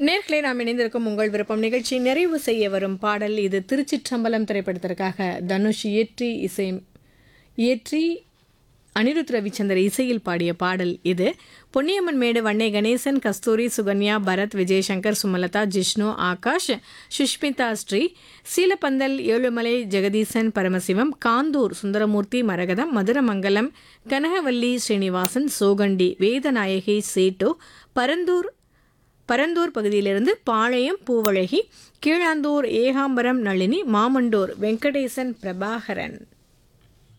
நேர்களே நாம் இணைந்திருக்கும் உங்கள் விருப்பம் நிகழ்ச்சி நிறைவு செய்ய வரும் பாடல் இது திருச்சிற்றம்பலம் திரைப்படத்திற்காக தனுஷ் இயற்றி இசை இயற்றி அனிருத் ரவிச்சந்தர் இசையில் பாடிய பாடல் இது பொன்னியம்மன் மேடு வண்ணை கணேசன் கஸ்தூரி சுகன்யா பரத் விஜயசங்கர் சுமலதா ஜிஷ்ணு ஆகாஷ் சுஷ்மிதா ஸ்ரீ சீலப்பந்தல் ஏழுமலை ஜெகதீசன் பரமசிவம் காந்தூர் சுந்தரமூர்த்தி மரகதம் மதுரமங்கலம் கனகவல்லி ஸ்ரீனிவாசன் சோகண்டி வேதநாயகி சேட்டு பரந்தூர் பரந்தூர் பகுதியிலிருந்து பாளையம் பூவழகி கீழாந்தூர் ஏகாம்பரம் நளினி மாமண்டூர் வெங்கடேசன் பிரபாகரன்